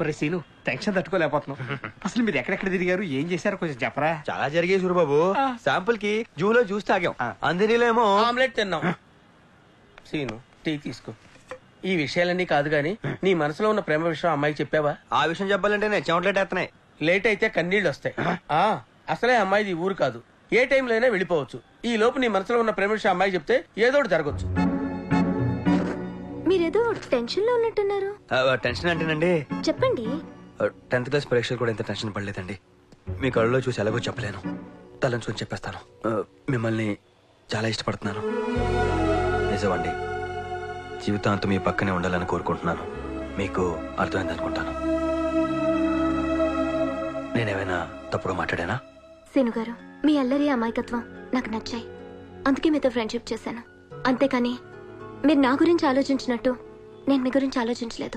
ఒరే scene tension తట్టుకోలేకపోతున్నాం అసలు మీరు ఎక్కడెక్కడ తిరిగారు ఏం చేశారో కొంచెం చెప్పరా చాలా జరిగాయి సూరిబాబు శాంపుల్ కి జూలో జ్యూస్ తాగాం అందరిలో ఏమో ఆమ్లెట్ తిన్నాం సీను టీ తీసుకో ఈ విషయాలన్నీ కాదు గాని నీ మనసులో ఉన్న ప్రేమ విషయం అమ్మాయికి చెప్పావా ఆ విషయం చెప్పాలంటే నేను చెమట్లేటేస్తున్నాయి లేట్ అయితే కన్నీళ్ళు వస్తాయి ఆ అసలే అమ్మాయిది ఈ ఊరు కాదు ఏ టైంలో అయినా వెళ్ళిపోవచ్చు ఈ లోపు నీ మనసులో ఉన్న ప్రేమ విషయం అమ్మాయికి చెప్తే ఏదో ఒకటి జరగచ్చు మీరేదో టెన్షన్ లో ఉన్నట్టున్నారు టెన్షన్ అంటేనండి చెప్పండి టెన్త్ క్లాస్ పరీక్షలు కూడా ఇంత టెన్షన్ పడలేదండి మీ కళ్ళలో చూసి ఎలాగో చెప్పలేను తలంచుకొని చెప్పేస్తాను ఆ, మిమ్మల్ని చాలా ఇష్టపడుతున్నాను నిజమండి జీవితాంతం మీ పక్కనే ఉండాలని కోరుకుంటున్నాను మీకు అర్థమైంది అనుకుంటాను నేనేమైనా తప్పుడు మాట్లాడానా సీను గారు మీ అల్లరి అమాయకత్వం నాకు నచ్చాయి అందుకే మీతో ఫ్రెండ్షిప్ చేశాను అంతేకాని మీరు నా గురించి ఆలోచించినట్టు నేను మీ గురించి ఆలోచించలేదు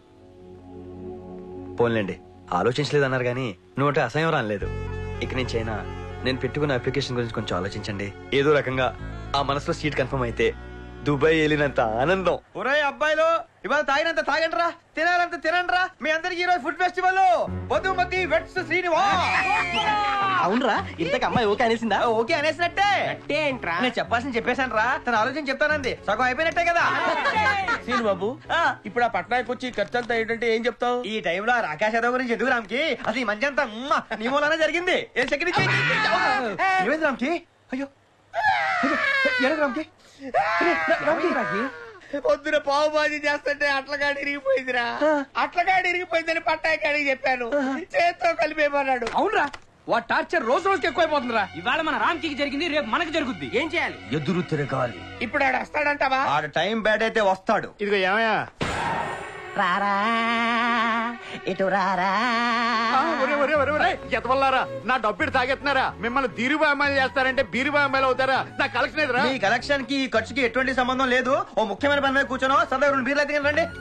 పోన్లేండి ఆలోచించలేదు అన్నారు కానీ నువ్వు అసహ్యం రాలేదు ఇక నుంచి అయినా నేను పెట్టుకున్న అప్లికేషన్ గురించి కొంచెం ఆలోచించండి ఏదో రకంగా ఆ మనసులో సీట్ కన్ఫర్మ్ అయితే దుబాయ్ వెళ్ళినంత ఆనందం ఒరే అబ్బాయిలు ఇవాళ తాగినంత తాగండిరా తినాలంత తినండిరా మీ అందరికి ఈ రోజు ఫుడ్ ఫెస్టివల్ మధుమతి వెట్స్ శ్రీనివాస్ అవునరా ఇంతకు అమ్మాయి ఓకే అనేసిందా ఓకే అనేసినట్టే ఏంట్రా నేను చెప్పాల్సింది చెప్పేశాను రా తన ఆలోచన చెప్తానంది సగం అయిపోయినట్టే కదా సీను బాబు ఆ. ఇప్పుడు ఆ పట్నానికి వచ్చి ఖర్చు అంతా ఏంటంటే ఏం చెప్తావు ఈ టైంలో ఆ రాకేష్ యాదవ్ గురించి ఎందుకు రామ్కి అసలు ఈ మంచి అంతా ఉమ్మ, నీ మూలానే జరిగింది ఏ సెకండ్ ఇచ్చేయ్. ఏమైంది రామ్కి అయ్యో అయ్యో, ఏమైంది రామ్కి అరే, రా- రామ్కి పొద్దున పావు బాజీ చేస్తుంటే అట్లగాడి ఇరిగిపోయిందిరా అట్లగాడి ఇరిగిపోయిందని పట్టాయి కాడికి చెప్పాను చేత్తో కలిపేమన్నాడు అవునరా వా టార్చర్ రోజు రోజుకి ఎక్కువైపోతుందిరా ఇవాళ మన రామ్కి జరిగింది రేపు మనకు జరుగుద్ది ఏం చేయాలి ఎదురు తిరగాలి ఇప్పుడు ఆడు వస్తాడంటావా ఆడ టైం బ్యాడ్ అయితే వస్తాడు ఇదిగో ఏమయ్యా రారా ఇటు రారా ఒరే ఒరే ఒరే ఒరే ఎతవల్లారా నా డబ్బులు తాగెత్తున్నారా మిమ్మల్ని దీరుబాయి అమ్మాయిలు చేస్తారంటే బీరుబాయి అమ్మాయిలు అవుతారా నా కలెక్షన్ ఎదురా మీ కలెక్షన్ కి ఈ ఖర్చుకి ఎటువంటి సంబంధం లేదు ఓ ముఖ్యమైన పని మీద కూర్చోను సదా రెండు బీర్లు అయితే రండి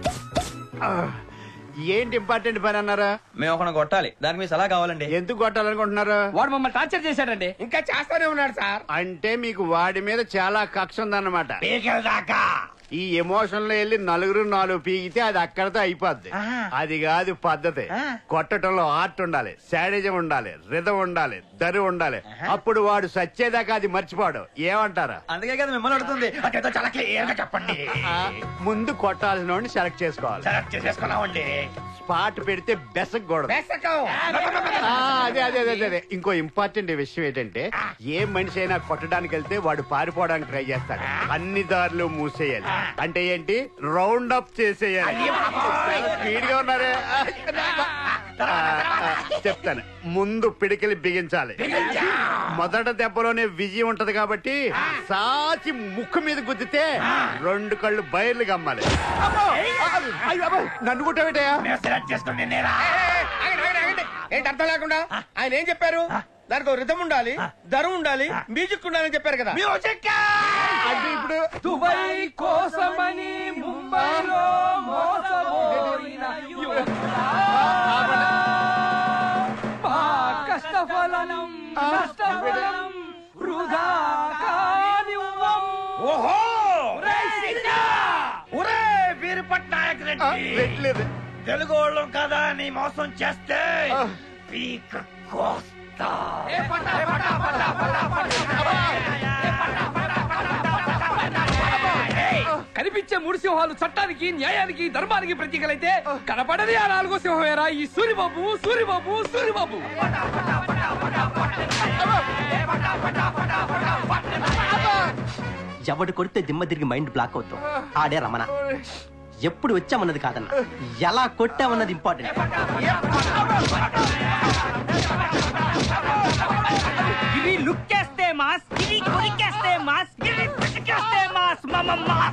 ఏంటి ఇంపార్టెంట్ పని అన్నారా మేము ఒక కొట్టాలి దానికి మీ సలహా కావాలండి ఎందుకు కొట్టాలనుకుంటున్నారు వాడు మమ్మల్ని టార్చర్ చేశాడండి ఇంకా చేస్తానే ఉన్నాడు సార్ అంటే మీకు వాడి మీద చాలా కక్ష ఉందన్నమాట ఈ ఎమోషన్ లో వెళ్ళి నలుగురు నాలుగు పీకితే అది అక్కడతో అయిపోద్ది అది కాదు పద్ధతి కొట్టడంలో ఆర్ట్ ఉండాలి శాడిజం ఉండాలి రిధం ఉండాలి దరి ఉండాలి అప్పుడు వాడు సచ్చేదాకా అది మర్చిపోడు ఏమంటారా అందుకే కదా మిమ్మల్ని అడుగుతుంది అదేదో చాలా క్లియర్ గా చెప్పండి ఆ, ముందు కొట్టాల్సిన వాడిని సెలెక్ట్ చేసుకోవాలి సెలెక్ట్ చేసేసుకున్నామండి స్పాట్ పెడితే బెసకూడదు బెసకం. ఆ, అదే అదే అదే అదే ఇంకో ఇంపార్టెంట్ విషయం ఏంటంటే ఏ మనిషి అయినా కొట్టడానికి వెళ్తే వాడు పారిపోవడానికి ట్రై చేస్తాడు అన్ని దారులు మూసేయాలి అంటే ఏంటి రౌండ్ అప్ చేసేయాలి స్పీడ్ గా ఉన్నారే ఆ, ఆ, చెప్తాను ముందు పిడికిలి బిగించాలి మొదట దెబ్బలోనే విజయం ఉంటది కాబట్టి సాచి ముక్కు మీద గుద్దితే రెండు కళ్ళు బయర్లు గమ్మాలి అబ్బో! అయ్యో, అబ్బో! నన్ను కుట్టబెట్టయా ఆగండి, ఆగండి, ఆగండి. ఏంటి అర్థం లేకుండా ఆయన ఏం చెప్పారు దానికి రిధం ఉండాలి ధరం ఉండాలి మ్యూజిక్ ఉండాలని చెప్పారు కదా అంటే ఇప్పుడు దుబాయ్ కోసమని ముంబైలో మోసపోయిన మా కష్టఫలం నష్టఫలం వృధా కానివ్వం. ఓహో రేయ్ సీతా! ఒరే వీరు పట్నాయక్ ఆ, పెట్టలేదు తెలుగు వాళ్ళం కదా నీ మోసం చేస్తే పీక కోస్తా ఏ పట్టా, పట్టా, పట్టా, పట్టా, పట్టా. ఏయ్, కనిపించే మూడు సింహాలు చట్టానికి న్యాయానికి ధర్మానికి ప్రతీకలైతే కనపడది ఆ నాలుగో సింహమేరా ఈ సూరిబాబు సూరిబాబు సూరిబాబు ఎవడు కొడితే దిమ్మ తిరిగి మైండ్ బ్లాక్ అవుతాం ఆడే రమణ ఎప్పుడు వచ్చామన్నది కాదన్న ఎలా కొట్టామన్నది ఇంపార్టెంట్ ఇవి లుక్కేస్తే మాస్ ఇవి కొరికేస్తే మాస్ ఇవి పిసికేస్తే మాస్ మమ మాస్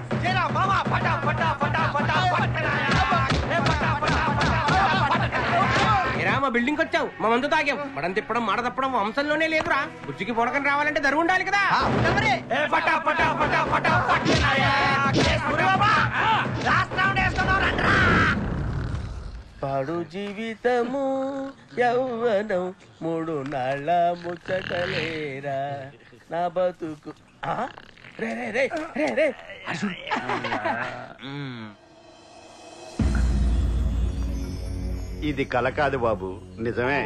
ఏరా మా బిల్డింగ్ వచ్చావు మా మందు తాగాం మడం తిప్పడం మాడ తప్పడం వంశంలోనే లేదురా బుజ్జికి పొడకని రావాలంటే ధర ఉండాలి కదా పాడు జీవితము యౌవనం మూడు నాళ్ళ ముచ్చటలేరా నా బతుకు ఆ? రే రే రే రే రే ఇది కల కాదు బాబు నిజమే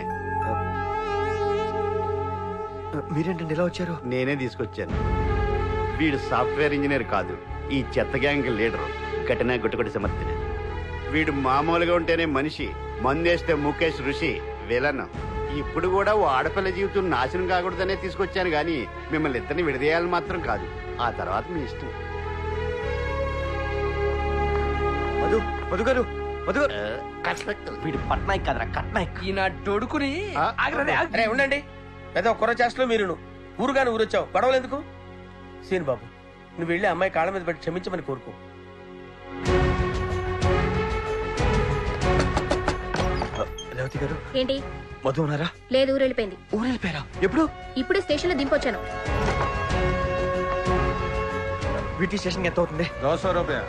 మీరేంటండి ఇలా వచ్చారు నేనే తీసుకొచ్చాను వీడు సాఫ్ట్వేర్ ఇంజనీర్ కాదు ఈ చెత్త గ్యాంగ్ లీడర్ ఘటన గుట్టుకొట్టి సమర్థిన వీడు మామూలుగా ఉంటేనే మనిషి మందేస్తే ముఖేష్ ఋషి విలన్ ఇప్పుడు కూడా ఓ ఆడపిల్ల జీవితం నాశనం కాకూడదనే తీసుకొచ్చాను గాని మిమ్మల్ని ఇద్దరిని విడదీయాలని మాత్రం కాదు ఆ తర్వాత మీ ఇష్టం మధు మధు గారు మధు గారు వీడు పట్నాయక్ కదరా కట్నాయక్ ఈయన డొడుకుని ఆ? ఆగ్రదే ఆగ్- అరే ఉండండి పెద్ద కుర్ర చేస్తలో మీరు ఊరుగాని ఊరొచ్చావు గొడవలు ఎందుకు సీన్ బాబు నువ్వు వెళ్ళి అమ్మాయి కాళ్ళ మీద పెట్టి క్షమించమని కోరుకో రేవతి గారు ఏంటి మధు ఉన్నారా లేదు ఊరు వెళ్ళిపోయింది ఊరు వెళ్ళిపోయారా ఎప్పుడు ఇప్పుడే స్టేషన్ లో దింపొచ్చాను వీటి స్టేషన్ ఎంత అవుతుంది దోశ రూపాయ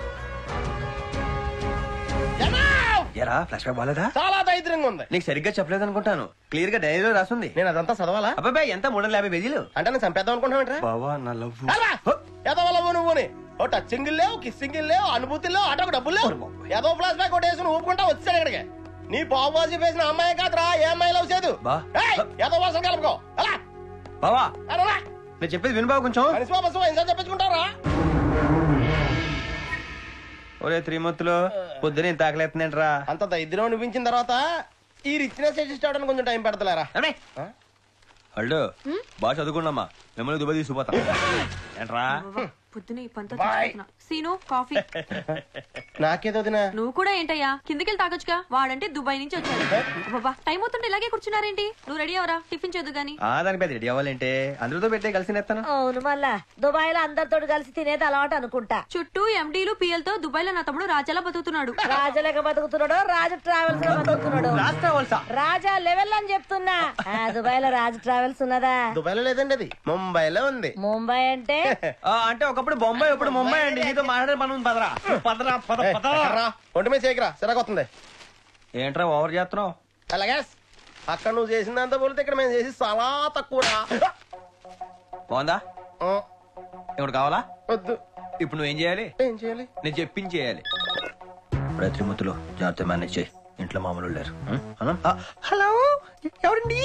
ఎరా ఫ్లాష్ బ్యాక్ బాలేదా చాలా దరిద్రంగా ఉంది నీకు సరిగ్గా చెప్పలేదు అనుకుంటాను క్లియర్ గా డైరీలో రాస్తుంది నేను అదంతా చదవాలా అబ్బాయి ఎంత మూడు వందల యాభై పేజీలు అంటే నేను చంపేద్దాం అనుకుంటున్నాంట్రా బావా నా లవ్ ఏదో వాళ్ళ నువ్వుని ఓ టచ్చింగ్ లేవు కిస్సింగ్ లేవు అనుభూతి లేవు అటు ఒక డబ్బులు లేవు ఏదో ఫ్లాష్ బ్యాక్ ఒకటి వేసుకుని ఊపుకుంటా వచ్చాడు ఇక్కడికి నీ బాబుజీ వేసిన అమ్మాయి కాదురా ఏ అమ్మాయి లవ్ చేయదు బా. ఏయ్, ఏదో వాసన కలుపుకో అలా బావా అలా నేను చెప్పేది విను బావ కొంచెం మనిషి బాబు ఇంకా చెప్పించుకుంటారా ఒరే త్రిమూర్తులు పొద్దున ఇంత ఆకలేస్తుందేంట్రా అంత దరిద్రం అనిపించిన తర్వాత ఈ రిచ్నెస్ అడ్జస్ట్ అవడానికి కొంచెం టైం పెడతలేరా ఆ? హల్డు బాగా చదువుకున్నామా మిమ్మల్ని దుబాయ్ తీసుకుపోతా ఏంట్రా పొద్దున ఈ పంత Bye. తెచ్చుకుంటున్నా. సీను కాఫీ నాకేదో వదినా నువ్వు కూడా ఏంటయ్యా కిందకెళ్ళి తాగొచ్చుగా వాడంటే దుబాయ్ నుంచి వచ్చాడు బాబా టైం అవుతుంటే ఇలాగే కూర్చున్నారేంటి నువ్వు రెడీ అవరా టిఫిన్ చేద్దు గాని ఆ దానికి పెద్ద రెడీ అవ్వాలంటే అందరితో పెట్టే కలిసి నేస్తాను అవును మళ్ళా దుబాయ్ లో అందరితో కలిసి తినేది అలవాటు అనుకుంటా చుట్టూ ఎండీలు పిఎల్ తో దుబాయ్ లో నా తమ్ముడు రాజాలా బతుకుతున్నాడు రాజలేక బతుకుతున్నాడు రాజు ట్రావెల్స్ లో బతుకుతున్నాడు రాష్ట్రవలసా రాజా లెవెల్ అని చెప్తున్నా ఆ, దుబాయ్ లో రాజు ట్రావెల్స్ ఉన్నదా దుబాయ్లో లేదండి అది ముంబైలో ఉంది ముంబై అంటే అంటే ఒకప్పుడు బొంబాయి ఒకప్పుడు ముంబై అండి నీతో మాట్లాడే పని ఉంది పదరా పదరా పద ఏయ్, పద రా ఒంటి మీద చేయకరా సిరగొస్తుంది ఏంట్రా ఓవర్ చేస్తున్నావు అలాగే అక్కడ నువ్వు చేసిందంతా పోలితే ఇక్కడ మేము చేసి చాలా తక్కువ బాగుందా ఇప్పుడు కావాలా వద్దు ఇప్పుడు నువ్వేం చేయాలి ఏం చేయాలి నేను చెప్పించి చేయాలి ప్రతిమూర్తులు జాగ్రత్త మేనేజ్ చేయి ఇంట్లో మామూలు లేరు హలో ఎవరండి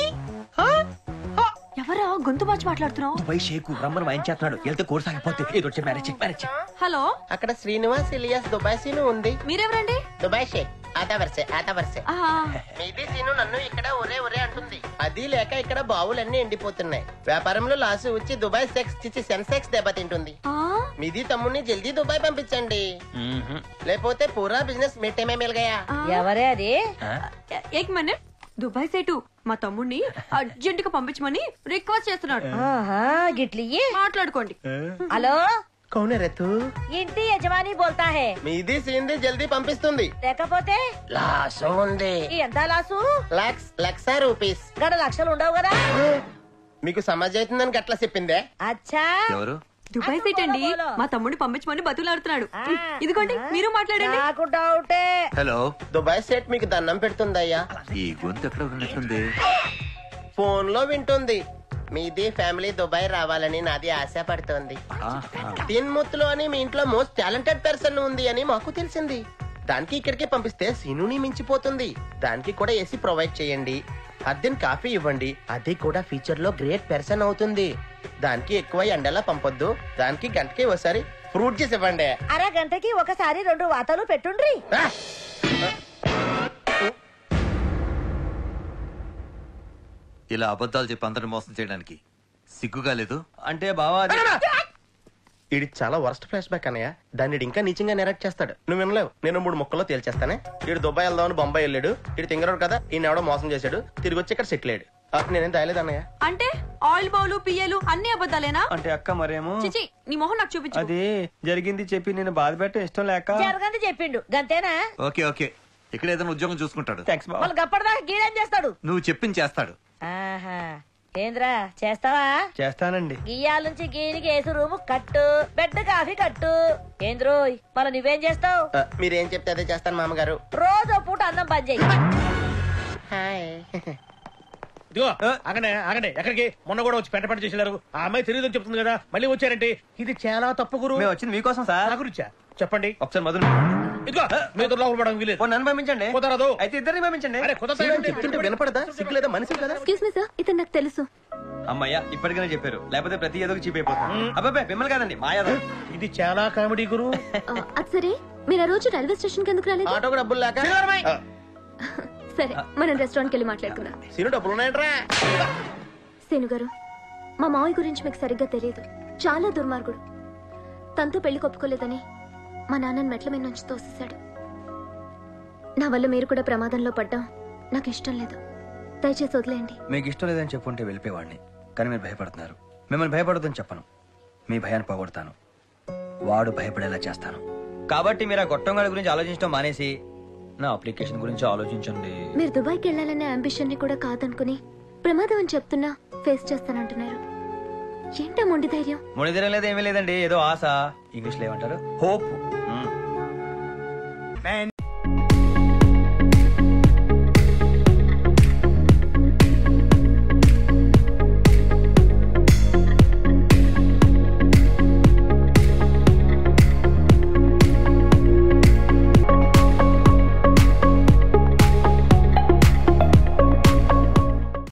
ఎవరా గొంతు మార్చి మాట్లాడుతున్నావు దుబాయ్ షేకు రమ్మని వాయించేస్తున్నాడు వెళ్తే కోర్స్ ఆగిపోతే ఏదో వచ్చి మేనేజ్ చేయి మేనేజ్ చేయి హలో అక్కడ శ్రీనివాస్ ఇలియాస్ దుబాయ్ సీను ఉంది మీరెవరండి దుబాయ్ షేక్ ఆతా వరసే ఆతా వరసే ఆహా, మీది సీను నన్ను ఇక్కడ ఒరే ఒరే అంటుంది అది లేక ఇక్కడ బావులన్నీ ఎండిపోతున్నాయి వ్యాపారంలో లాసు వచ్చి దుబాయ్ సెక్స్ చిచ్చి సెన్సెక్స్ దెబ్బతింటుంది ఆ, మీది తమ్ముడిని జల్దీ దుబాయ్ పంపించండి లేకపోతే పూరా బిజినెస్ మిట్టమే మిల్ గయా ఆ. ఎవరే అది ఎ- ఏక్ మినిట్ దుబాయ్ సేటు మా తమ్ముడిని అర్జెంట్ గా పంపించమని రిక్వెస్ట్ చేస్తున్నాడు ఆహా గిట్లియ్యి మాట్లాడుకోండి హలో కౌనే రెత్తు ఇంటి యజమాని బోల్తా హే మీది సీన్ది జల్దీ పంపిస్తుంది లేకపోతే లాసు ఉంది ఈ ఎంత లాసు లక్స్ లక్ష రూపీస్ గడ లక్షలు ఉండవు కదా మీకు సమాజ్ అవుతుందని గట్లా చెప్పిందే అచ్చా ఎవరు దుబాయ్ సేట్ అండి మా తమ్ముడిని పంపించమని బతులాడుతున్నాడు ఆ. ఇదిగోండి మీరు మాట్లాడండి నాకు డౌటే హలో దుబాయ్ సెట్ మీకు దండం పెడుతుందయ్యా ఈ గొంతు ఎక్కడ ఉన్నట్లుంది ఫోన్ లో వింటుంది మీది ఫ్యామిలీ దుబాయ్ రావాలని నాది ఆశ పడుతోంది తిన్ముత్తులు అని మీ ఇంట్లో మోస్ట్ టాలెంటెడ్ పర్సన్ ఉంది అని మాకు తెలిసింది దానికి ఇక్కడికి పంపిస్తే సీనుని మించిపోతుంది దానికి కూడా ఏసీ ప్రొవైడ్ చేయండి అద్దెన్ కాఫీ ఇవ్వండి అది కూడా ఫ్యూచర్ లో గ్రేట్ పర్సన్ అవుతుంది దానికి ఎక్కువ ఎండలా పంపొద్దు దానికి గంటకి ఒకసారి ఫ్రూట్ జ్యూస్ ఇవ్వండి అర గంటకి ఒకసారి రెండు వాతలు పెట్టుండ్రి ఆ! ఇలా అబద్ధాలు చెప్పి అందరిని మోసం చేయడానికి సిగ్గుగా లేదు అంటే బావా అది ఇది చాలా వర్స్ట్ ఫ్లాష్ బ్యాక్ అన్నయ్య దాన్ని ఈడు ఇంకా నీచంగా నెరక్ట్ చేస్తాడు నువ్వు వినలేవు నేను మూడు ముక్కల్లో తేల్చేస్తానే ఇడు దుబాయ్ వెళ్దామని బొంబాయి వెళ్ళాడు ఇడు తింగరాడు కదా ఈయన ఎవడో మోసం చేశాడు తిరిగి వచ్చి ఇక్కడ సెటిల్ అయ్యాడు ఆ, నేనేం తాగలేదు అన్నయ్య అంటే ఆయిల్ బౌలు పియ్యలు అన్ని అబద్ధాలేనా అంటే అక్క మరేమో చిచి నీ మొహం నాకు చూపించు అది జరిగింది చెప్పి నేను బాధ పెట్ట ఇష్టం లేక జరగంది చెప్పిండు గంతేనా ఓకే ఓకే ఇక్కడ ఏదైనా ఉద్యోగం చూసుకుంటాడు థ్యాంక్స్ బావా వాళ్ళు గప్పటిదాకా గీడేం చేస్తాడు నువ్వు చెప్పింది చేస్తాడు ఆహా ఏంద్రా చేస్తావా చేస్తానండి గియ్యాల నుంచి గీనికి ఏసు రూము కట్టు బెడ్ కాఫీ కట్టు ఏంద్రోయ్ మళ్ళీ నువ్వేం చేస్తావు ఆ, మీరేం చెప్తే అదే చేస్తాను మామగారు రోజు ఓ పూట అన్నం పని చెయ్యి హాయ్ ఇదిగో ఆగండి ఆగండి ఎక్కడికి మొన్న కూడా వచ్చి పెంట పెంట చేసినారు ఆ అమ్మాయి తెలియదని చెప్తుంది కదా మళ్ళీ వచ్చారంటే ఇది చాలా తప్పు గురు మేము వచ్చింది మీకోసం సార్ నా గురించా చెప్పండి ఒకసారి మధురు ఇదిగో మీ ఇద్దరు లోపల పడడం వీలేదు ఓ నన్ను పంపించండి కుదరదు అయితే ఇద్దరిని పంపించండి అరే కుదరదు చెప్తుంటే వినపడదా సిగ్గు లేదా మనిషి కదా ఎక్స్క్యూజ్ మీ సార్ ఇతను నాకు తెలుసు అమ్మయ్యా ఇప్పటికైనా చెప్పారు లేకపోతే ప్రతి ఏదో చీప్ అయిపోతుంది అబ్బాయి మిమ్మల్ని కాదండి మా యాదవ్ ఇది చాలా కామెడీ గురు ఆ, అది సరే మీరు ఆ రోజు రైల్వే స్టేషన్ కి ఎందుకు రాలేదు ఆటోకు డబ్బులు లేక ఆ, సరే మనం రెస్టారెంట్ కి వెళ్ళి మాట్లాడుకుందాం సీను డబ్బులు ఉన్నాయంట్రా సేను గారు మా మావయ్య గురించి మీకు సరిగ్గా తెలియదు చాలా దుర్మార్గుడు తనతో పెళ్లి ఒప్పుకోలేదని మా నాన్నని మెట్ల మీద నుంచి తోసేశాడు నా వల్ల మీరు కూడా ప్రమాదంలో పడ్డం నాకు ఇష్టం లేదు దయచేసి వదిలేయండి మీకు ఇష్టం లేదని చెప్పుంటే వెళ్ళిపోయేవాడిని కానీ మీరు భయపడుతున్నారు మిమ్మల్ని భయపడదని చెప్పను మీ భయాన్ని పోగొడతాను వాడు భయపడేలా చేస్తాను కాబట్టి మీరు ఆ గొట్టంగాడి గురించి ఆలోచించడం మానేసి నా అప్లికేషన్ గురించి ఆలోచించండి మీరు దుబాయ్కి వెళ్ళాలనే అంబిషన్ ని కూడా కాదనుకుని ప్రమాదం అని చెప్తున్నా ఫేస్ చేస్తానంటున్నారు ఏంటా మొండి ధైర్యం మునిదిరం లేదు ఏమీ లేదండి ఏదో ఆశ ఇంగ్లీష్లో ఏమంటారు హోప్